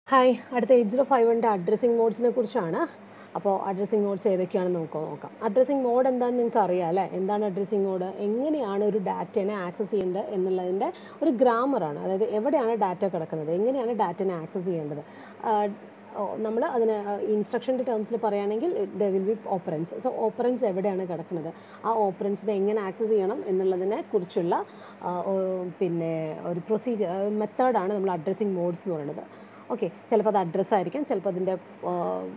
Hi അടുത്ത eight zero ഫൈവിൻ്റെ addressing മോഡ്സിനെ കുറിച്ചാണ് അപ്പോൾ അഡ്രസ്സിംഗ് മോഡ്സ് ഏതൊക്കെയാണെന്ന് നമുക്ക് നോക്കാം അഡ്രസ്സിംഗ് മോഡ് എന്താണെന്ന് നിങ്ങൾക്ക് അറിയാം അല്ലേ എന്താണ് അഡ്രസ്സിംഗ് മോഡ് എങ്ങനെയാണ് ഒരു ഡാറ്റനെ ആക്സസ് ചെയ്യേണ്ടത് എന്നുള്ളതിൻ്റെ ഒരു ഗ്രാമറാണ് അതായത് എവിടെയാണ് ഡാറ്റ കിടക്കുന്നത് എങ്ങനെയാണ് ഡാറ്റനെ ആക്സസ് ചെയ്യേണ്ടത് നമ്മൾ അതിന് ഇൻസ്ട്രക്ഷൻ്റെ ടേംസിൽ പറയുകയാണെങ്കിൽ the will be operands so operands എവിടെയാണ് കിടക്കുന്നത് ആ ഓപ്പറൻസിനെ എങ്ങനെ ആക്സസ് ചെയ്യണം എന്നുള്ളതിനെ കുറിച്ചുള്ള ആ, ഓ- പിന്നെ ഒരു പ്രൊസീജിയർ മെത്തേഡാണ് നമ്മൾ അഡ്രസ്സിംഗ് മോഡ്സ് എന്ന് പറയുന്നത് ഓക്കെ ചിലപ്പോൾ അത് അഡ്രസ്സ് ആയിരിക്കാം ചിലപ്പോൾ അതിൻ്റെ ആ,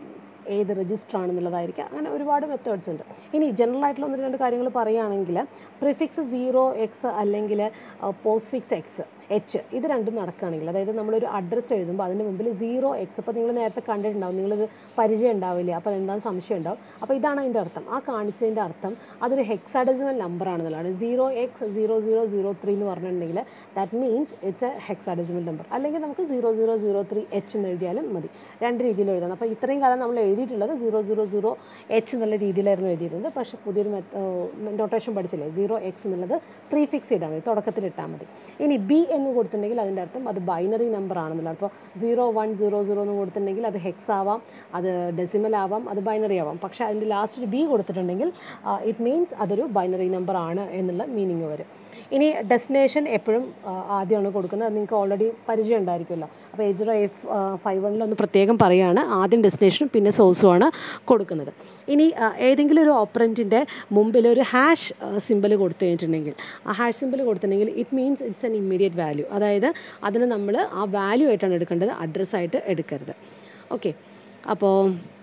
ഏത് രജിസ്റ്റർ ആണെന്നുള്ളതായിരിക്കാം അങ്ങനെ ഒരുപാട് മെത്തേഡ്സ് ഉണ്ട് ഇനി ജനറൽ ആയിട്ടുള്ള ഒന്ന് രണ്ട് കാര്യങ്ങൾ പറയുകയാണെങ്കിൽ പ്രിഫിക്സ് സീറോ എക്സ് അല്ലെങ്കിൽ പോസ്റ്റ് ഫിക്സ് എക്സ് എച്ച് ഇത് രണ്ടും നടക്കുകയാണെങ്കിൽ അതായത് നമ്മളൊരു അഡ്രസ്സ് എഴുതുമ്പോൾ അതിൻ്റെ മുമ്പിൽ സീറോ എക്സ് അപ്പോൾ നിങ്ങൾ നേരത്തെ കണ്ടിട്ടുണ്ടാവും നിങ്ങളിത് പരിചയം ഉണ്ടാവില്ല അപ്പോൾ അതെന്താണെന്ന് സംശയം ഉണ്ടാവും അപ്പോൾ ഇതാണ് അതിൻ്റെ അർത്ഥം ആ കാണിച്ചതിൻ്റെ അർത്ഥം അതൊരു ഹെക്സാഡെസിമൽ നമ്പർ ആണെന്നുള്ളതാണ് zero X zero zero zero three എന്ന് പറഞ്ഞിട്ടുണ്ടെങ്കിൽ that means it's a hexadecimal number അല്ലെങ്കിൽ നമുക്ക് zero zero zero three H എന്ന് എഴുതിയാലും മതി രണ്ട് രീതിയിൽ എഴുതാം അപ്പോൾ ഇത്രയും കാലം നമ്മൾ എഴുതിയിട്ടുള്ളത് സീറോ സീറോ സീറോ എച്ച് എന്നുള്ള രീതിയിലായിരുന്നു എഴുതിയിരുന്നത് പക്ഷേ പുതിയൊരു നൊട്ടേഷൻ പഠിച്ചില്ലേ സീറോ എക്സ് എന്നുള്ളത് പ്രീഫിക്സ് ചെയ്താൽ മതി തുടക്കത്തിൽ ഇട്ടാൽ മതി ഇനി ബി എന്ന് കൊടുത്തിട്ടുണ്ടെങ്കിൽ അതിൻ്റെ അർത്ഥം അത് ബൈനറി നമ്പർ ആണെന്നുള്ളത് അപ്പോൾ സീറോ വൺ സീറോ സീറോ എന്ന് കൊടുത്തിട്ടുണ്ടെങ്കിൽ അത് ഹെക്സ് ആവാം അത് ഡെസിമൽ ആവാം അത് ബൈനറി ആവാം പക്ഷേ അതിൻ്റെ ലാസ്റ്റ് ഒരു ബി കൊടുത്തിട്ടുണ്ടെങ്കിൽ ഇറ്റ് മീൻസ് അതൊരു ബൈനറി നമ്പർ ആണ് എന്നുള്ള മീനിങ് വരും ഇനി ഡെസ്റ്റിനേഷൻ എപ്പോഴും ആ, ആദ്യമാണ് കൊടുക്കുന്നത് അത് നിങ്ങൾക്ക് ഓൾറെഡി പരിചയം ഉണ്ടായിരിക്കുമല്ലോ അപ്പോൾ എയ്റ്റ് സീറോ എഫ് ഫൈവ് വണ്ണിലൊന്ന് പ്രത്യേകം പറയുകയാണ് ആദ്യം ഡെസ്റ്റിനേഷനും പിന്നെ സോഴ്സുമാണ് കൊടുക്കുന്നത് ഇനി ആ, ഏതെങ്കിലും ഒരു ഓപ്പറൻറ്റിൻ്റെ മുമ്പിൽ ഒരു ഹാഷ് സിമ്പിൾ കൊടുത്തു കഴിഞ്ഞിട്ടുണ്ടെങ്കിൽ ആ ഹാഷ് സിമ്പിൾ കൊടുത്തിട്ടുണ്ടെങ്കിൽ it means it's an immediate value അതായത് അതിന് നമ്മൾ ആ വാല്യൂ ആയിട്ടാണ് എടുക്കേണ്ടത് അഡ്രസ്സായിട്ട് എടുക്കരുത് ഓക്കെ അപ്പോൾ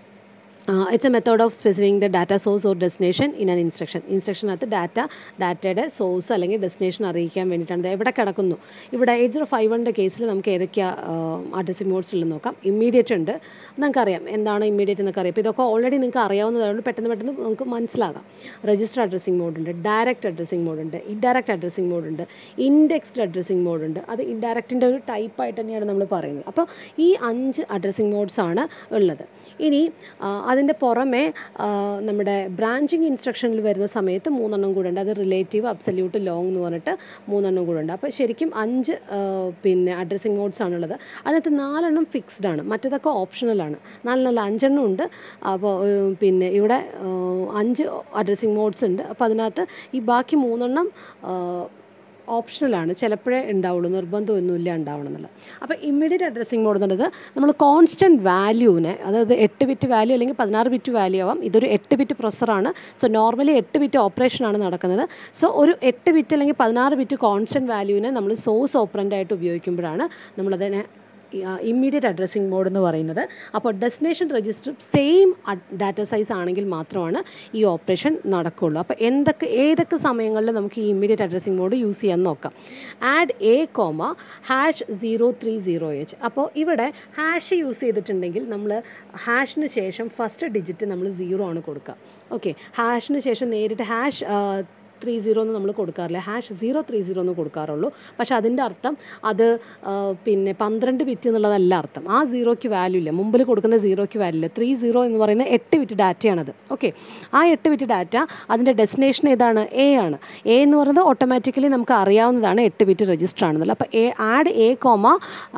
it's a method of specifying the data source or destination in an instruction ഇൻസ്ട്രക്ഷനകത്ത് ഡാറ്റ ഡാറ്റയുടെ സോഴ്സ് അല്ലെങ്കിൽ ഡെസ്റ്റിനേഷൻ അറിയിക്കാൻ വേണ്ടിയിട്ടാണ് ഇത് എവിടെ കിടക്കുന്നു ഇവിടെ എയ്റ്റ് സീറോ ഫൈവ് വണ്ണിൻ്റെ കേസിൽ നമുക്ക് ഏതൊക്കെയാണ് അഡ്രസ്സിംഗ് മോഡ്സ് ഉള്ളത് നോക്കാം ഇമ്മീഡിയറ്റ് ഉണ്ട് നമുക്കറിയാം എന്താണ് ഇമ്മീഡിയറ്റ് എന്നൊക്കെ അറിയാം അപ്പോൾ ഇതൊക്കെ ഓൾറെഡി നിങ്ങൾക്ക് അറിയാവുന്നതുകൊണ്ട് പെട്ടെന്ന് പെട്ടെന്ന് നമുക്ക് മനസ്സിലാകാം രജിസ്റ്റർ അഡ്രസ്സിംഗ് മോഡുണ്ട് ഡയറക്റ്റ് അഡ്രസ്സിംഗ് മോഡുണ്ട് ഇൻഡയറക്റ്റ് അഡ്രസ്സിംഗ് മോഡുണ്ട് ഇൻഡെക്സ്ഡ് അഡ്രസ്സിംഗ് മോഡുണ്ട് അത് ഇൻഡയറക്റ്റിൻ്റെ ഒരു ടൈപ്പായിട്ട് തന്നെയാണ് നമ്മൾ പറയുന്നത് അപ്പോൾ ഈ അഞ്ച് അഡ്രസ്സിംഗ് മോഡ്സ് ആണ് ഉള്ളത് ഇനി ആ, അതിൻ്റെ പുറമെ ആ, നമ്മുടെ ബ്രാഞ്ചിങ് ഇൻസ്ട്രക്ഷനിൽ വരുന്ന സമയത്ത് മൂന്നെണ്ണം കൂടെ ഉണ്ട് അത് റിലേറ്റീവ് അബ്സല്യൂട്ട് ലോങ് എന്ന് പറഞ്ഞിട്ട് മൂന്നെണ്ണം കൂടെ ഉണ്ട് അപ്പോൾ ശരിക്കും അഞ്ച് ആ, പിന്നെ അഡ്രസ്സിംഗ് മോഡ്സ് ആണുള്ളത് അതിനകത്ത് നാലെണ്ണം ഫിക്സ്ഡ് ആണ് മറ്റേതൊക്കെ ഓപ്ഷണലാണ് നാലെണ്ണമല്ല അഞ്ചെണ്ണം ഉണ്ട് അപ്പോൾ ഏഹ്, പിന്നെ ഇവിടെ ഏഹ്, അഞ്ച് അഡ്രസ്സിംഗ് മോഡ്സ് ഉണ്ട് അപ്പോൾ അതിനകത്ത് ഈ ബാക്കി മൂന്നെണ്ണം ആഹ്, ഓപ്ഷണലാണ് ചിലപ്പോഴേ ഉണ്ടാവുള്ളൂ നിർബന്ധമൊന്നുമില്ല ഉണ്ടാവണം എന്നുള്ളത് അപ്പോൾ ഇമ്മീഡിയറ്റ് അഡ്രസ്സിംഗ് മോഡ് എന്നുള്ളത് നമ്മൾ കോൺസ്റ്റൻറ്റ് വാല്യൂവിനെ അതായത് എട്ട് ബിറ്റ് വാല്യൂ അല്ലെങ്കിൽ പതിനാറ് ബിറ്റ് വാല്യൂ ആവാം ഇതൊരു എട്ട് ബിറ്റ് പ്രൊസറാണ് സോ നോർമലി എട്ട് ബിറ്റ് ഓപ്പറേഷനാണ് നടക്കുന്നത് സോ ഒരു എട്ട് ബിറ്റ് അല്ലെങ്കിൽ പതിനാറ് ബിറ്റ് കോൺസ്റ്റൻറ്റ് വാല്യൂവിനെ നമ്മൾ സോഴ്സ് ഓപ്പറൻ്റായിട്ട് ഉപയോഗിക്കുമ്പോഴാണ് നമ്മളതിനെ ഇമ്മീഡിയറ്റ് അഡ്രസ്സിംഗ് മോഡ് എന്ന് പറയുന്നത് അപ്പോൾ destination register same data size ആണെങ്കിൽ മാത്രമാണ് ഈ ഓപ്പറേഷൻ നടക്കുകയുള്ളൂ അപ്പോൾ എന്തൊക്കെ ഏതൊക്കെ സമയങ്ങളിൽ നമുക്ക് ഈ ഇമ്മീഡിയറ്റ് അഡ്രസ്സിംഗ് മോഡ് യൂസ് ചെയ്യാൻ നോക്കാം add A comma hash zero three zero H അപ്പോൾ ഇവിടെ ഹാഷ് യൂസ് ചെയ്തിട്ടുണ്ടെങ്കിൽ നമ്മൾ ഹാഷിന് ശേഷം ഫസ്റ്റ് ഡിജിറ്റ് നമ്മൾ സീറോ ആണ് കൊടുക്കുക ഓക്കെ ഹാഷിന് ശേഷം നേരിട്ട് ഹാഷ് ത്രീ സീറോ എന്ന് നമ്മൾ കൊടുക്കാറില്ല ഹാഷ് സീറോ ത്രീ സീറോ എന്ന് കൊടുക്കാറുള്ളൂ പക്ഷേ അതിൻ്റെ അർത്ഥം അത് ആ, പിന്നെ പന്ത്രണ്ട് ബിറ്റ് എന്നുള്ളതല്ല അർത്ഥം ആ സീറോയ്ക്ക് വാല്യൂ ഇല്ല മുമ്പിൽ കൊടുക്കുന്ന സീറോയ്ക്ക് വാല്യൂ ഇല്ല ത്രീ സീറോ എന്ന് പറയുന്നത് എട്ട് ബിറ്റ് ഡാറ്റയാണത് ഓക്കെ ആ എട്ട് ബിറ്റ് ഡാറ്റ അതിൻ്റെ ഡെസ്റ്റിനേഷൻ ഏതാണ് എ ആണ് എ എന്ന് പറയുന്നത് ഓട്ടോമാറ്റിക്കലി നമുക്ക് അറിയാവുന്നതാണ് എട്ട് ബിറ്റ് രജിസ്റ്റർ ആണെന്നുള്ളത് അപ്പോൾ A add A comma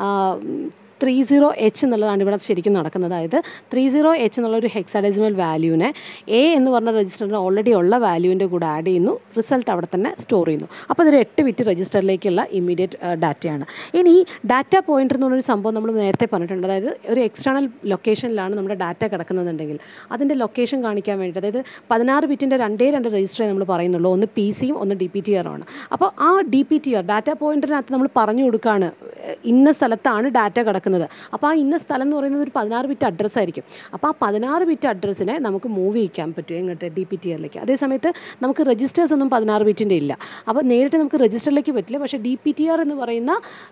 three zero H എന്നുള്ളതാണ് ഇവിടെ ശരിക്കും നടക്കുന്നത് അതായത് ത്രീ സീറോ എച്ച് എന്നുള്ള ഒരു ഹെക്സാഡെസിമൽ വാല്യൂവിനെ എ എന്ന് പറഞ്ഞ രജിസ്റ്ററിന് ഓൾറെഡി ഉള്ള വാല്യൂവിൻ്റെ കൂടെ ആഡ് ചെയ്യുന്നു റിസൾട്ട് അവിടെ തന്നെ സ്റ്റോർ ചെയ്യുന്നു അപ്പോൾ ഇതൊരു എട്ട് ബിറ്റ് രജിസ്റ്ററിലേക്കുള്ള ഇമ്മീഡിയറ്റ് ഡാറ്റയാണ് ഇനി ഡാറ്റ പോയിൻ്റർ എന്ന് പറഞ്ഞൊരു സംഭവം നമ്മൾ നേരത്തെ പറഞ്ഞിട്ടുണ്ട് അതായത് ഒരു എക്സ്റ്റേണൽ ലൊക്കേഷനിലാണ് നമ്മുടെ ഡാറ്റ കിടക്കുന്നതെന്നുണ്ടെങ്കിൽ അതിൻ്റെ ലൊക്കേഷൻ കാണിക്കാൻ വേണ്ടിയിട്ട് അതായത് പതിനാറ് ബിറ്റിൻ്റെ രണ്ടേ രണ്ട് രജിസ്റ്ററേ നമ്മൾ പറയുന്നുള്ളൂ ഒന്ന് പി സിയും ഒന്ന് ഡി പി ടി ആണ് അപ്പോൾ ആ D P T R data പോയിൻ്ററിനകത്ത് നമ്മൾ പറഞ്ഞു കൊടുക്കുകയാണ് ഏഹ്, ഇന്ന സ്ഥലത്താണ് ഡാറ്റ കിടക്കുന്നത് അപ്പോൾ ആ ഇന്ന സ്ഥലം എന്ന് പറയുന്നത് ഒരു പതിനാറ് ബിറ്റ് അഡ്രസ്സ് ആയിരിക്കും അപ്പോൾ ആ പതിനാറ് ബിറ്റ് അഡ്രസ്സിനെ നമുക്ക് മൂവ് ചെയ്യിക്കാൻ പറ്റും എങ്ങോട്ട് ഡി പി ടി ആറിലേക്ക് അതേ സമയത്ത് നമുക്ക് രജിസ്റ്റേഴ്സ് ഒന്നും പതിനാറ് ബിറ്റിൻ്റെ ഇല്ല അപ്പോൾ നേരിട്ട് നമുക്ക് രജിസ്റ്ററിലേക്ക് പറ്റില്ല പക്ഷേ ഡി പി ടി ആർ എന്ന് പറയുന്ന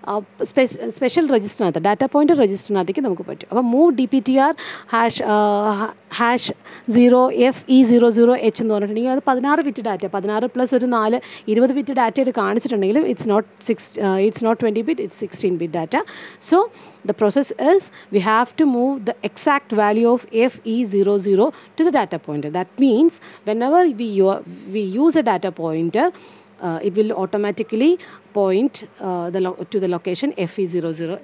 സ്പെഷ്യൽ രജിസ്റ്ററിനകത്ത് ഡാറ്റ പോയിൻ്റ് രജിസ്റ്ററിനകത്തേക്ക് നമുക്ക് പറ്റും അപ്പോൾ move D P T R hash hash zero F E zero zero H എന്ന് പറഞ്ഞിട്ടുണ്ടെങ്കിൽ അത് പതിനാറ് ബിറ്റ് ഡാറ്റ പതിനാറ് പ്ലസ് ഒരു നാല് ഇരുപത് ബിറ്റ് ഡാറ്റ ആയിട്ട് കാണിച്ചിട്ടുണ്ടെങ്കിലും it's not six it's not twenty bit it's sixteen bit data so the process is we have to move the exact value of FE00 to the data pointer. That means whenever we, u- we use a data pointer, uh, it will automatically point uh, the lo- to the location FE00H.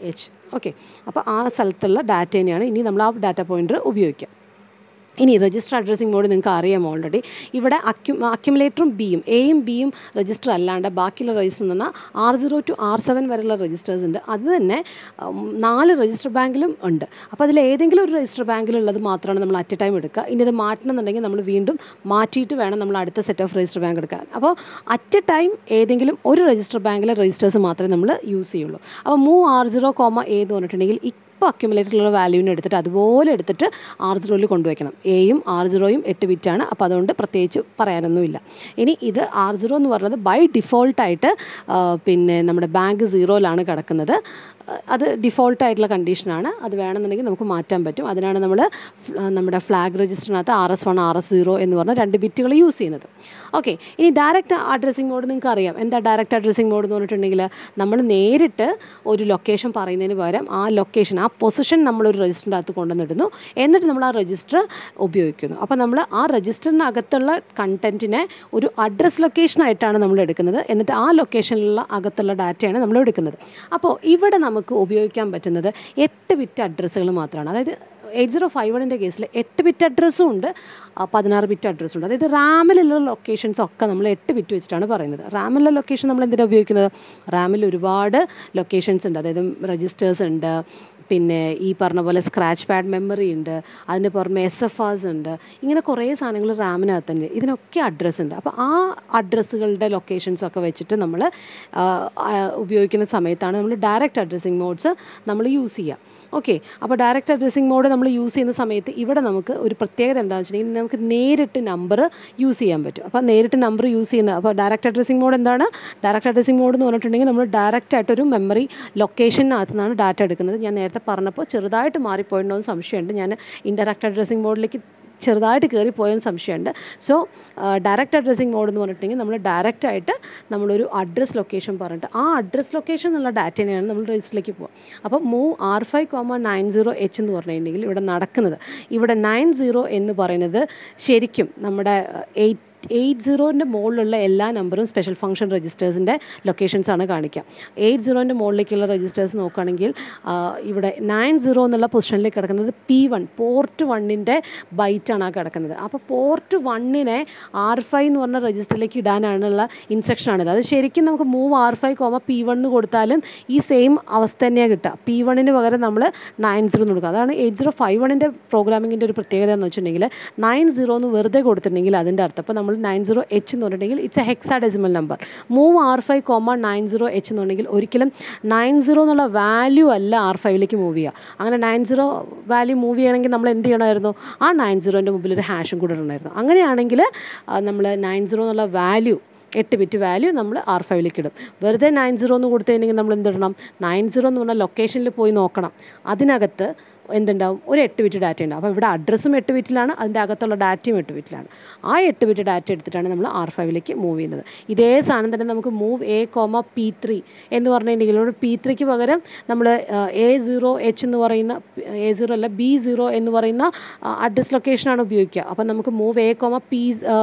Okay അപ്പോൾ ആ സ്ഥലത്തുള്ള data തന്നെയാണ് ഇനി നമ്മൾ ആ data pointer ഉപയോഗിക്കുക ഇനി register addressing mode നിങ്ങൾക്ക് അറിയാം ഓൾറെഡി ഇവിടെ അക്യു അക്യുമുലേറ്ററും ബിയും എയും ബിയും രജിസ്റ്റർ അല്ലാണ്ട് ബാക്കിയുള്ള രജിസ്റ്റർ എന്ന് പറഞ്ഞാൽ R zero to R seven വരെയുള്ള രജിസ്റ്റേഴ്സ് ഉണ്ട് അത് തന്നെ ഉം, നാല് രജിസ്റ്റർ ബാങ്കിലും ഉണ്ട് അപ്പോൾ അതിൽ ഏതെങ്കിലും ഒരു രജിസ്റ്റർ ബാങ്കിലുള്ളത് മാത്രമാണ് നമ്മൾ അറ്റ് എ ടൈം എടുക്കുക ഇനി ഇത് മാറ്റണമെന്നുണ്ടെങ്കിൽ നമ്മൾ വീണ്ടും മാറ്റിയിട്ട് വേണം നമ്മൾ അടുത്ത സെറ്റ് ഓഫ് രജിസ്റ്റർ ബാങ്ക് എടുക്കാൻ അപ്പോൾ അറ്റ് എ ടൈം ഏതെങ്കിലും ഒരു രജിസ്റ്റർ ബാങ്കിലെ രജിസ്റ്റേഴ്സ് മാത്രമേ നമ്മൾ യൂസ് ചെയ്യുള്ളൂ അപ്പോൾ move R zero comma A എന്ന് പറഞ്ഞിട്ടുണ്ടെങ്കിൽ ഇപ്പോൾ അക്യുമുലേറ്ററിലുള്ള വാല്യൂവിനെ എടുത്തിട്ട് അതുപോലെ എടുത്തിട്ട് ആർ സീറോയിൽ കൊണ്ടുവയ്ക്കണം എയും ആർ സീറോയും എട്ട് ബിറ്റാണ് അപ്പോൾ അതുകൊണ്ട് പ്രത്യേകിച്ച് പറയാനൊന്നുമില്ല ഇനി ഇത് ആർ സീറോ എന്ന് പറയുന്നത് ബൈ ഡിഫോൾട്ടായിട്ട് പിന്നെ നമ്മുടെ ബാങ്ക് സീറോയിലാണ് കിടക്കുന്നത് ആ, അത് ഡിഫോൾട്ടായിട്ടുള്ള കണ്ടീഷനാണ് അത് വേണമെന്നുണ്ടെങ്കിൽ നമുക്ക് മാറ്റാൻ പറ്റും അതിനാണ് നമ്മൾ നമ്മുടെ ഫ്ലാഗ് രജിസ്റ്ററിനകത്ത് R S one R S zero എന്ന് പറഞ്ഞ രണ്ട് ബിറ്റുകൾ യൂസ് ചെയ്യുന്നത് ഓക്കെ ഇനി ഡയറക്റ്റ് അഡ്രസ്സിംഗ് മോഡ് നിങ്ങൾക്ക് അറിയാം എന്താ ഡയറക്റ്റ് അഡ്രസ്സിംഗ് മോഡ് എന്ന് പറഞ്ഞിട്ടുണ്ടെങ്കിൽ നമ്മൾ നേരിട്ട് ഒരു ലൊക്കേഷൻ പറയുന്നതിന് പകരം ആ ലൊക്കേഷൻ ആ പൊസിഷൻ നമ്മളൊരു രജിസ്റ്ററിൻ്റെ അകത്ത് കൊണ്ടുവന്നിടുന്നു എന്നിട്ട് നമ്മൾ ആ രജിസ്റ്റർ ഉപയോഗിക്കുന്നു അപ്പോൾ നമ്മൾ ആ രജിസ്റ്ററിനകത്തുള്ള കണ്ടൻറ്റിനെ ഒരു അഡ്രസ് ലൊക്കേഷനായിട്ടാണ് നമ്മൾ എടുക്കുന്നത് എന്നിട്ട് ആ ലൊക്കേഷനിലുള്ള അകത്തുള്ള ഡാറ്റയാണ് നമ്മൾ എടുക്കുന്നത് അപ്പോൾ ഇവിടെ നമുക്ക് ഉപയോഗിക്കാൻ പറ്റുന്നത് എട്ട് ബിറ്റ് അഡ്രസ്സുകൾ മാത്രമാണ് അതായത് എയ്റ്റ് സീറോ ഫൈവ് വണ്ണിൻ്റെ കേസിൽ എട്ട് ബിറ്റ് അഡ്രസ്സും ഉണ്ട് ആ, പതിനാറ് ബിറ്റ് അഡ്രസ്സും ഉണ്ട് അതായത് റാമിലുള്ള ലൊക്കേഷൻസ് ഒക്കെ നമ്മൾ എട്ട് ബിറ്റ് വെച്ചിട്ടാണ് പറയുന്നത് റാമിലുള്ള ലൊക്കേഷൻ നമ്മൾ എന്തിനാണ് ഉപയോഗിക്കുന്നത് റാമിൽ ഒരുപാട് ലൊക്കേഷൻസ് ഉണ്ട് അതായത് രജിസ്റ്റേഴ്സ് ഉണ്ട് പിന്നെ ഈ പറഞ്ഞ പോലെ സ്ക്രാച്ച് പാഡ് മെമ്മറി ഉണ്ട് അതിന് പുറമെ എസ് എഫ് ആസ് ഉണ്ട് ഇങ്ങനെ കുറേ സാധനങ്ങൾ റാമിനകത്ത് തന്നെ ഇതിനൊക്കെ അഡ്രസ്സ് ഉണ്ട് അപ്പോൾ ആ അഡ്രസ്സുകളുടെ ലൊക്കേഷൻസൊക്കെ വെച്ചിട്ട് നമ്മൾ ഉപയോഗിക്കുന്ന സമയത്താണ് നമ്മൾ ഡയറക്റ്റ് അഡ്രസ്സിങ് മോഡ്സ് നമ്മൾ യൂസ് ചെയ്യുക ഓക്കെ അപ്പോൾ ഡയറക്റ്റ് അഡ്രസ്സിംഗ് മോഡ് നമ്മൾ യൂസ് ചെയ്യുന്ന സമയത്ത് ഇവിടെ നമുക്ക് ഒരു പ്രത്യേകത എന്താണെന്ന് വെച്ചിട്ടുണ്ടെങ്കിൽ നമുക്ക് നേരിട്ട് നമ്പർ യൂസ് ചെയ്യാൻ പറ്റും അപ്പോൾ നേരിട്ട് നമ്പർ യൂസ് ചെയ്യുന്ന അപ്പോൾ ഡയറക്റ്റ് അഡ്രസ്സിംഗ് മോഡ് എന്താണ് ഡയറക്റ്റ് അഡ്രസ്സിംഗ് മോഡ് എന്ന് പറഞ്ഞിട്ടുണ്ടെങ്കിൽ നമ്മൾ ഡയറക്റ്റ് ആയിട്ടൊരു മെമ്മറി ലൊക്കേഷനകത്ത് നിന്നാണ് ഡാറ്റ എടുക്കുന്നത് ഞാൻ നേരത്തെ പറഞ്ഞപ്പോൾ ചെറുതായിട്ട് മാറിപ്പോയിട്ടുണ്ടോ എന്ന് സംശയമുണ്ട് ഞാൻ ഇൻഡയറക്റ്റ് അഡ്രസ്സിംഗ് മോഡിലേക്ക് ചെറുതായിട്ട് കയറിപ്പോയെന്ന് സംശയമുണ്ട് സോ ഡയറക്റ്റ് അഡ്രസ്സിംഗ് മോഡ് എന്ന് പറഞ്ഞിട്ടുണ്ടെങ്കിൽ നമ്മൾ ഡയറക്റ്റ് ആയിട്ട് നമ്മളൊരു അഡ്രസ് ലൊക്കേഷൻ പറഞ്ഞിട്ട് ആ അഡ്രസ് ലൊക്കേഷൻ എന്നുള്ള ഡാറ്റേനെയാണ് നമ്മൾ രജിസ്റ്ററിലേക്ക് പോകുക അപ്പോൾ move R five comma nine zero H എന്ന് പറഞ്ഞിട്ടുണ്ടെങ്കിൽ ഇവിടെ നടക്കുന്നത് ഇവിടെ നയൻ സീറോ എന്ന് പറയുന്നത് ശരിക്കും നമ്മുടെ എയ്റ്റ് എയ്റ്റ് സീറോൻ്റെ മുകളിലുള്ള എല്ലാ നമ്പറും സ്പെഷ്യൽ ഫംഗ്ഷൻ രജിസ്റ്റേഴ്സിൻ്റെ ലൊക്കേഷൻസ് ആണ് കാണിക്കുക എയ്റ്റ് സീറോൻ്റെ മുകളിലേക്കുള്ള രജിസ്റ്റേഴ്സ് നോക്കുകയാണെങ്കിൽ ആ, ഇവിടെ നയൻ സീറോ എന്നുള്ള പൊസിഷനിലേക്ക് കിടക്കുന്നത് പി വൺ പോർട്ട് വണ്ണിൻ്റെ ബൈറ്റാണ് ആ കിടക്കുന്നത് അപ്പോൾ പോർട്ട് വണ്ണിനെ ആർ ഫൈവ് എന്ന് പറഞ്ഞ രജിസ്റ്ററിലേക്ക് ഇടാനാണുള്ള ഇൻസ്ട്രക്ഷനാണിത് അത് ശരിക്കും നമുക്ക് move R five comma P one എന്ന് കൊടുത്താലും ഈ സെയിം അവസ്ഥ തന്നെയാണ് കിട്ടുക പി വണ്ണിന് പകരം നമ്മൾ നയൻ സീറോ എന്ന് കൊടുക്കുക അതാണ് എയ്റ്റ് സീറോ ഫൈവ് വണ്ണിൻ്റെ പ്രോഗ്രാമിങ്ങിൻ്റെ ഒരു പ്രത്യേകത എന്ന് വെച്ചിട്ടുണ്ടെങ്കിൽ നയൻ സീറോ എന്ന് വെറുതെ കൊടുത്തിട്ടുണ്ടെങ്കിൽ അതിൻ്റെ അർത്ഥം അപ്പോൾ നമ്മൾ നയൻ സീറോ എച്ച് എന്ന് പറഞ്ഞിട്ടുണ്ടെങ്കിൽ it's a hexadecimal number move R five comma nine zero H എന്നുണ്ടെങ്കിൽ ഒരിക്കലും നയൻ സീറോ എന്നുള്ള വാല്യൂ അല്ല ആർ ഫൈവിലേക്ക് മൂവ് ചെയ്യുക അങ്ങനെ നയൻ സീറോ വാല്യൂ മൂവ് ചെയ്യണമെങ്കിൽ നമ്മൾ എന്ത് ചെയ്യണമായിരുന്നു ആ നയൻ സീറോൻ്റെ മുമ്പിൽ ഒരു ഹാഷും കൂടെ ഇടണമായിരുന്നു അങ്ങനെയാണെങ്കിൽ നമ്മൾ നയൻ സീറോ എന്നുള്ള വാല്യൂ എട്ട് ബിറ്റ് വാല്യൂ നമ്മൾ ആർ ഫൈവിലേക്ക് ഇടും വെറുതെ നയൻ സീറോ എന്ന് കൊടുത്തുകഴിഞ്ഞെങ്കിൽ നമ്മൾ എന്തിടണം നയൻ സീറോ എന്ന് പറഞ്ഞാൽ ലൊക്കേഷനിൽ പോയി നോക്കണം അതിനകത്ത് എന്തുണ്ടാവും ഒരു എട്ട് ബിറ്റ് ഡാറ്റ ഉണ്ടാവും അപ്പോൾ ഇവിടെ അഡ്രസ്സും എട്ട് ബിറ്റിലാണ് അതിൻ്റെ അകത്തുള്ള ഡാറ്റയും എട്ട് ബിറ്റിലാണ് ആ എട്ട് ബിറ്റ് ഡാറ്റ എടുത്തിട്ടാണ് നമ്മൾ ആർ ഫൈവിലേക്ക് മൂവ് ചെയ്യുന്നത് ഇതേ സാധനം തന്നെ നമുക്ക് move A comma P three എന്ന് പറഞ്ഞിട്ടുണ്ടെങ്കിൽ ഇവിടെ പി ത്രീക്ക് പകരം നമ്മൾ എ സീറോ എച്ച് എന്ന് പറയുന്ന എ സീറോ അല്ല ബി സീറോ എന്ന് പറയുന്ന അഡ്രസ് ലൊക്കേഷനാണ് ഉപയോഗിക്കുക അപ്പം നമുക്ക് move A comma P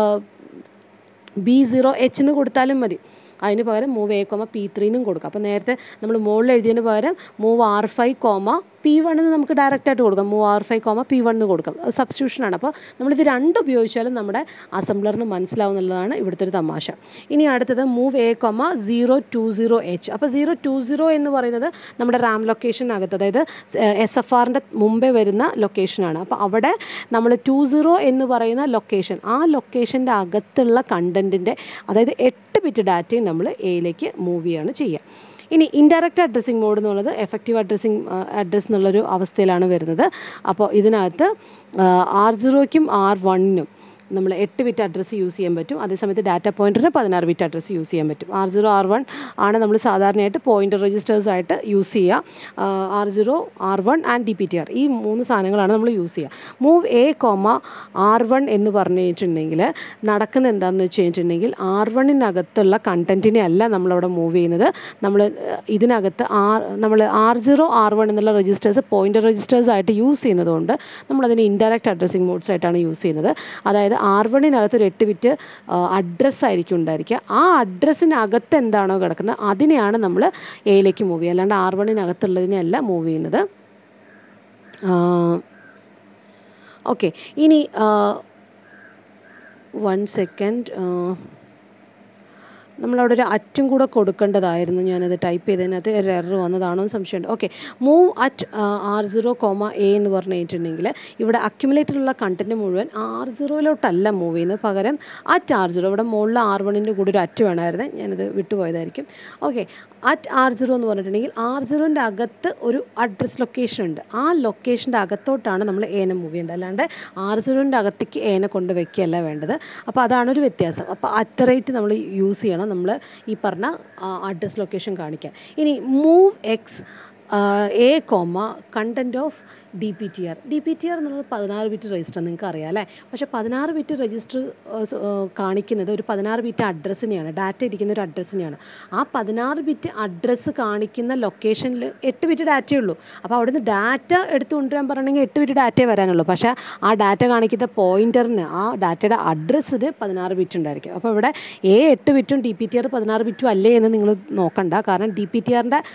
B zero H എന്ന് കൊടുത്താലും മതി അതിന് പകരം move A comma P three എന്നും കൊടുക്കാം അപ്പോൾ നേരത്തെ നമ്മൾ മുകളിൽ എഴുതിയതിന് പകരം move R five comma P one എന്ന് നമുക്ക് ഡയറക്റ്റ് ആയിട്ട് കൊടുക്കാം move R five comma P one എന്ന് കൊടുക്കാം സബ്സ്റ്റിറ്റ്യൂഷനാണ് അപ്പോൾ നമ്മളിത് രണ്ട് ഉപയോഗിച്ചാലും നമ്മുടെ അസംബ്ലറിന് മനസ്സിലാവും എന്നുള്ളതാണ് ഇവിടുത്തെ ഒരു തമാശ ഇനി അടുത്തത് move A comma zero two zero H അപ്പോൾ സീറോ ടു സീറോ എന്ന് പറയുന്നത് നമ്മുടെ റാം ലൊക്കേഷനകത്ത് അതായത് എസ് എഫ് ആറിൻ്റെ മുമ്പേ വരുന്ന ലൊക്കേഷനാണ് അപ്പോൾ അവിടെ നമ്മൾ ടു സീറോ എന്ന് പറയുന്ന ലൊക്കേഷൻ ആ ലൊക്കേഷൻ്റെ അകത്തുള്ള കണ്ടൻറ്റിൻ്റെ അതായത് എട്ട് ബിറ്റ് ഡാറ്റയും നമ്മൾ എയിലേക്ക് മൂവ് ചെയ്യാണ് ചെയ്യുക ഇനി ഇൻഡയറക്റ്റ് അഡ്രസ്സിംഗ് മോഡ് എന്നുള്ളത് എഫക്റ്റീവ് അഡ്രസ്സിംഗ് അഡ്രസ്സ് എന്നുള്ളൊരു അവസ്ഥയിലാണ് വരുന്നത് അപ്പോൾ ഇതിനകത്ത് ആർ സീറോയ്ക്കും ആർ വണ്ണിനും നമ്മൾ എട്ട് ബിറ്റ് അഡ്രസ്സ് യൂസ് ചെയ്യാൻ പറ്റും അതേസമയത്ത് ഡാറ്റ പോയിൻറ്ററിന് പതിനാറ് ബിറ്റ് അഡ്രസ്സ് യൂസ് ചെയ്യാൻ പറ്റും ആർ സീറോ ആർ വൺ ആണ് നമ്മൾ സാധാരണയായിട്ട് പോയിൻ്റർ രജിസ്റ്റേഴ്സ് ആയിട്ട് യൂസ് ചെയ്യുക R zero R one and D P T R ഈ മൂന്ന് സാധനങ്ങളാണ് നമ്മൾ യൂസ് ചെയ്യുക move A comma R one എന്ന് പറഞ്ഞിട്ടുണ്ടെങ്കിൽ നടക്കുന്ന എന്താണെന്ന് വെച്ച് കഴിഞ്ഞിട്ടുണ്ടെങ്കിൽ ആർ വണ്ണിനകത്തുള്ള കണ്ടൻറ്റിനെ അല്ല നമ്മളവിടെ മൂവ് ചെയ്യുന്നത് നമ്മൾ ഇതിനകത്ത് ആർ നമ്മൾ ആർ സീറോ ആർ വൺ എന്നുള്ള രജിസ്റ്റേഴ്സ് പോയിൻ്റർ രജിസ്റ്റേഴ്സ് ആയിട്ട് യൂസ് ചെയ്യുന്നതുകൊണ്ട് നമ്മളതിന് ഇൻഡയറക്റ്റ് അഡ്രസ്സിംഗ് മോഡ്സ് ആയിട്ടാണ് യൂസ് ചെയ്യുന്നത് അതായത് അതായത് ആർ വണ്ണിനകത്ത് ഒരു എട്ട് ബിറ്റ് അഡ്രസ്സ് ആയിരിക്കും ഉണ്ടായിരിക്കുക ആ അഡ്രസ്സിനകത്ത് എന്താണോ കിടക്കുന്നത് അതിനെയാണ് നമ്മൾ എയിലേക്ക് മൂവ് ചെയ്യുക അല്ലാണ്ട് ആർ വണ്ണിനകത്തുള്ളതിനെയല്ല മൂവ് ചെയ്യുന്നത് ഓക്കെ ഇനി വൺ സെക്കൻഡ് നമ്മളവിടെ ഒരു അറ്റും കൂടെ കൊടുക്കേണ്ടതായിരുന്നു ഞാനത് ടൈപ്പ് ചെയ്തതിനകത്ത് ഒരു എറർ വന്നതാണോ എന്ന് സംശയമുണ്ട് okay move at R zero comma A എന്ന് പറഞ്ഞിട്ടുണ്ടെങ്കിൽ ഇവിടെ അക്യുമുലേറ്ററിലുള്ള കണ്ടൻറ്റ് മുഴുവൻ ആർ സീറോയിലോട്ടല്ല മൂവ് ചെയ്യുന്നത് പകരം അറ്റ് ആർ സീറോ ഇവിടെ മുകളിൽ ആർ വണ്ണിൻ്റെ കൂടെ ഒരു അറ്റ് വേണമായിരുന്നു ഞാനത് വിട്ടുപോയതായിരിക്കും ഓക്കെ അറ്റ് ആർ സീറോ എന്ന് പറഞ്ഞിട്ടുണ്ടെങ്കിൽ ആർ സീറോൻ്റെ അകത്ത് ഒരു അഡ്രസ് ലൊക്കേഷൻ ഉണ്ട് ആ ലൊക്കേഷൻ്റെ അകത്തോട്ടാണ് നമ്മൾ ഏനെ മൂവ് ചെയ്യേണ്ടത് അല്ലാണ്ട് ആർ സീറോൻ്റെ അകത്തേക്ക് ഏനെ കൊണ്ട് വെക്കുകയല്ല വേണ്ടത് അപ്പോൾ അതാണ് ഒരു വ്യത്യാസം അപ്പോൾ അറ്റ് റേറ്റ് നമ്മൾ യൂസ് ചെയ്യണം നമ്മൾ ഈ പറഞ്ഞ അഡ്രസ് ലൊക്കേഷൻ കാണിക്കാൻ ഇനി move X A comma content of D P T R D P T R എന്നുള്ളത് പതിനാറ് ബിറ്റ് രജിസ്റ്റർ നിങ്ങൾക്ക് അറിയാം അല്ലേ പക്ഷേ പതിനാറ് ബിറ്റ് രജിസ്റ്റർ കാണിക്കുന്നത് ഒരു പതിനാറ് ബിറ്റ് അഡ്രസ്സിനെയാണ് ഡാറ്റ ഇരിക്കുന്ന ഒരു അഡ്രസ്സിനെയാണ് ആ പതിനാറ് ബിറ്റ് അഡ്രസ്സ് കാണിക്കുന്ന ലൊക്കേഷനിൽ എട്ട് ബിറ്റ് ഡാറ്റയേ ഉള്ളൂ അപ്പോൾ അവിടുന്ന് ഡാറ്റ എടുത്തു കൊണ്ടുവരാൻ പറയണമെങ്കിൽ എട്ട് ബിറ്റ് ഡാറ്റയെ വരാനുള്ളൂ പക്ഷേ ആ ഡാറ്റ കാണിക്കുന്ന പോയിൻറ്ററിന് ആ ഡാറ്റയുടെ അഡ്രസ്സിന് പതിനാറ് ബിറ്റ് ഉണ്ടായിരിക്കും അപ്പോൾ ഇവിടെ എ എട്ട് ബിറ്റും ഡി പി ടി ആർ പതിനാറ് ബിറ്റും അല്ലേ എന്ന് നിങ്ങൾ നോക്കണ്ട കാരണം ഡി പി ടി ആറിൻ്റെ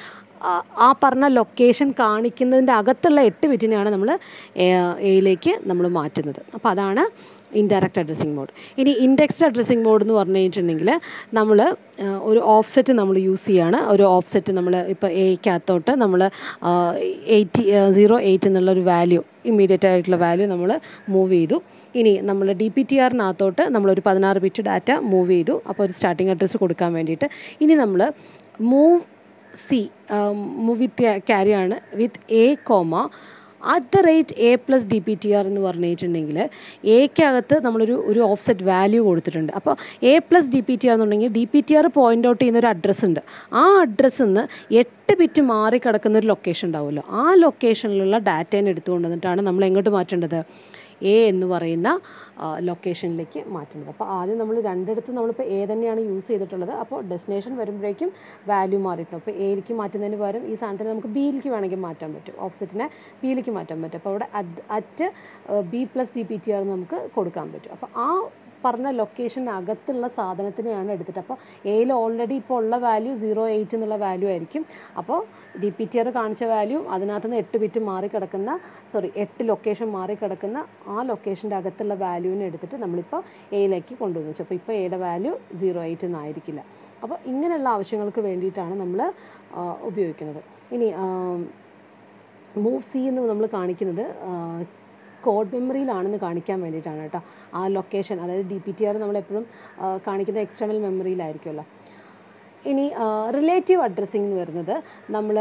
ആ പറഞ്ഞ ലൊക്കേഷൻ കാണിക്കുന്നതിൻ്റെ അകത്തുള്ള എട്ട് ബിറ്റിനെയാണ് നമ്മൾ എയിലേക്ക് നമ്മൾ മാറ്റുന്നത് അപ്പോൾ അതാണ് ഇൻഡയറക്റ്റ് അഡ്രസ്സിങ് മോഡ് ഇനി ഇൻഡെക്സ്ഡ് അഡ്രസ്സിങ് മോഡ് എന്ന് പറഞ്ഞു കഴിഞ്ഞിട്ടുണ്ടെങ്കിൽ നമ്മൾ ഒരു ഓഫ്സെറ്റ് നമ്മൾ യൂസ് ചെയ്യാണ് ഒരു ഓഫ്സെറ്റ് നമ്മൾ ഇപ്പോൾ എയ്ക്കകത്തോട്ട് നമ്മൾ എയ്റ്റി സീറോ എയ്റ്റ് എന്നുള്ള ഒരു വാല്യൂ ഇമ്മീഡിയറ്റ് ആയിട്ടുള്ള വാല്യൂ നമ്മൾ മൂവ് ചെയ്തു ഇനി നമ്മൾ ഡി പി ടി ആറിനകത്തോട്ട് നമ്മളൊരു പതിനാറ് ബിറ്റ് ഡാറ്റ മൂവ് ചെയ്തു അപ്പോൾ ഒരു സ്റ്റാർട്ടിംഗ് അഡ്രസ്സ് കൊടുക്കാൻ വേണ്ടിയിട്ട് ഇനി നമ്മൾ മൂവ് സി വിത്ത് ക്യാരിയാണ് with A comma at the rate A plus D P T R എന്ന് പറഞ്ഞിട്ടുണ്ടെങ്കിൽ എക്കകത്ത് നമ്മളൊരു ഒരു ഓഫ്സെറ്റ് വാല്യൂ കൊടുത്തിട്ടുണ്ട് അപ്പോൾ A plus D P T R എന്നുണ്ടെങ്കിൽ D P T R point out ചെയ്യുന്ന ഒരു അഡ്രസ്സ് ഉണ്ട് ആ അഡ്രസ്സിൽ നിന്ന് എട്ട് ബിറ്റ് മാറി കിടക്കുന്ന ഒരു ലൊക്കേഷൻ ഉണ്ടാവുമല്ലോ ആ ലൊക്കേഷനിലുള്ള ഡാറ്റേനെ എടുത്തുകൊണ്ട് വന്നിട്ടാണ് നമ്മൾ എങ്ങോട്ട് മാറ്റേണ്ടത് എ എന്ന് പറയുന്ന ലൊക്കേഷനിലേക്ക് മാറ്റുന്നത് അപ്പോൾ ആദ്യം നമ്മൾ രണ്ടിടത്ത് നമ്മളിപ്പോൾ എ തന്നെയാണ് യൂസ് ചെയ്തിട്ടുള്ളത് അപ്പോൾ ഡെസ്റ്റിനേഷൻ വരുമ്പോഴേക്കും വാല്യൂ മാറിയിട്ടുണ്ട് അപ്പോൾ എയിലേക്ക് മാറ്റുന്നതിന് പകരം ഈ സാധനത്തിന് നമുക്ക് ബിയിലേക്ക് വേണമെങ്കിൽ മാറ്റാൻ പറ്റും ഓഫ്സെറ്റിനെ ബിയിലേക്ക് മാറ്റാൻ പറ്റും അപ്പോൾ അവിടെ at B plus D P T R നമുക്ക് കൊടുക്കാൻ പറ്റും അപ്പോൾ ആ പറഞ്ഞ ലൊക്കേഷനകത്തുള്ള സാധനത്തിനെയാണ് എടുത്തിട്ട് അപ്പോൾ എയിൽ ഓൾറെഡി ഇപ്പോൾ ഉള്ള വാല്യൂ സീറോ എയ്റ്റ് എന്നുള്ള വാല്യൂ ആയിരിക്കും അപ്പോൾ ഡി പി ടി ആർ കാണിച്ച വാല്യൂ അതിനകത്ത് നിന്ന് എട്ട് ബിറ്റ് മാറി കിടക്കുന്ന സോറി എട്ട് ലൊക്കേഷൻ മാറി കിടക്കുന്ന ആ ലൊക്കേഷൻ്റെ അകത്തുള്ള വാല്യൂവിനെ എടുത്തിട്ട് നമ്മളിപ്പോൾ എയിലേക്ക് കൊണ്ടുവന്നു വെച്ചു അപ്പോൾ ഇപ്പോൾ എയുടെ വാല്യൂ സീറോ എയ്റ്റ് എന്നായിരിക്കില്ല അപ്പോൾ ഇങ്ങനെയുള്ള ആവശ്യങ്ങൾക്ക് വേണ്ടിയിട്ടാണ് നമ്മൾ ഉപയോഗിക്കുന്നത് ഇനി മൂവ് സി എന്ന് നമ്മൾ കാണിക്കുന്നത് കോഡ് മെമ്മറിയിലാണെന്ന് കാണിക്കാൻ വേണ്ടിയിട്ടാണ് കേട്ടോ ആ ലൊക്കേഷൻ അതായത് ഡി പി ടി ആർ നമ്മളെപ്പോഴും കാണിക്കുന്ന എക്സ്റ്റേണൽ മെമ്മറിയിലായിരിക്കുമല്ലോ ഇനി റിലേറ്റീവ് അഡ്രസ്സിംഗ് എന്ന് വരുന്നത് നമ്മൾ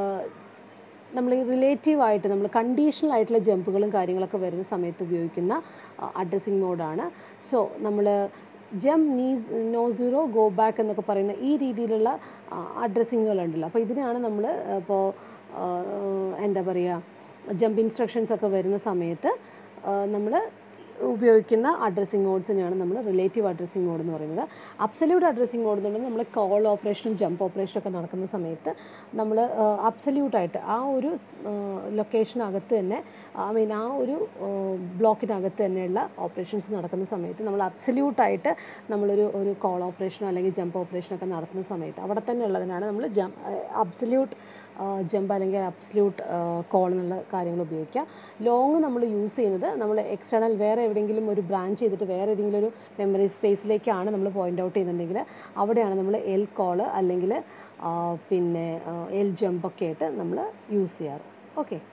നമ്മൾ ഈ റിലേറ്റീവായിട്ട് നമ്മൾ കണ്ടീഷണൽ ആയിട്ടുള്ള ജമ്പുകളും കാര്യങ്ങളൊക്കെ വരുന്ന സമയത്ത് ഉപയോഗിക്കുന്ന അഡ്രസ്സിംഗ് മോഡാണ് സോ നമ്മൾ ജം നീ നോ സീറോ ഗോ ബാക്ക് എന്നൊക്കെ പറയുന്ന ഈ രീതിയിലുള്ള അഡ്രസ്സിങ്ങുകളുണ്ടല്ലോ അപ്പോൾ ഇതിനാണ് നമ്മൾ ഇപ്പോൾ എന്താ പറയുക ജമ്പ് ഇൻസ്ട്രക്ഷൻസ് ഒക്കെ വരുന്ന സമയത്ത് നമ്മൾ ഉപയോഗിക്കുന്ന അഡ്രസ്സിംഗ് മോഡ്സിനെയാണ് നമ്മൾ റിലേറ്റീവ് അഡ്രസ്സിംഗ് മോഡ് എന്ന് പറയുന്നത് അബ്സല്യൂട്ട് അഡ്രസ്സിംഗ് മോഡ് എന്നുള്ളത് നമ്മൾ കോൾ ഓപ്പറേഷനും ജമ്പ് ഓപ്പറേഷനും ഒക്കെ നടക്കുന്ന സമയത്ത് നമ്മൾ അബ്സല്യൂട്ടായിട്ട് ആ ഒരു ലൊക്കേഷനകത്ത് തന്നെ ഐ മീൻ ആ ഒരു ബ്ലോക്കിനകത്ത് തന്നെയുള്ള ഓപ്പറേഷൻസ് നടക്കുന്ന സമയത്ത് നമ്മൾ അബ്സല്യൂട്ടായിട്ട് നമ്മളൊരു ഒരു കോൾ ഓപ്പറേഷനോ അല്ലെങ്കിൽ ജമ്പ് ഓപ്പറേഷനോ ഒക്കെ നടത്തുന്ന സമയത്ത് അവിടെ തന്നെ ഉള്ളതിനാണ് നമ്മൾ ജം അബ്സല്യൂട്ട് ജമ്പ് അല്ലെങ്കിൽ അബ്സല്യൂട്ട് കോൾ എന്നുള്ള കാര്യങ്ങൾ ഉപയോഗിക്കുക ലോങ് നമ്മൾ യൂസ് ചെയ്യുന്നത് നമ്മൾ എക്സ്റ്റേണൽ വേറെ എവിടെയെങ്കിലും ഒരു ബ്രാഞ്ച് ചെയ്തിട്ട് വേറെ ഏതെങ്കിലും ഒരു മെമ്മറി സ്പേസിലേക്കാണ് നമ്മൾ പോയിൻ്റ് ഔട്ട് ചെയ്യുന്നുണ്ടെങ്കിൽ അവിടെയാണ് നമ്മൾ എൽ കോള് അല്ലെങ്കിൽ പിന്നെ എൽ ജമ്പൊക്കെ ആയിട്ട് നമ്മൾ യൂസ് ചെയ്യാറ് ഓക്കെ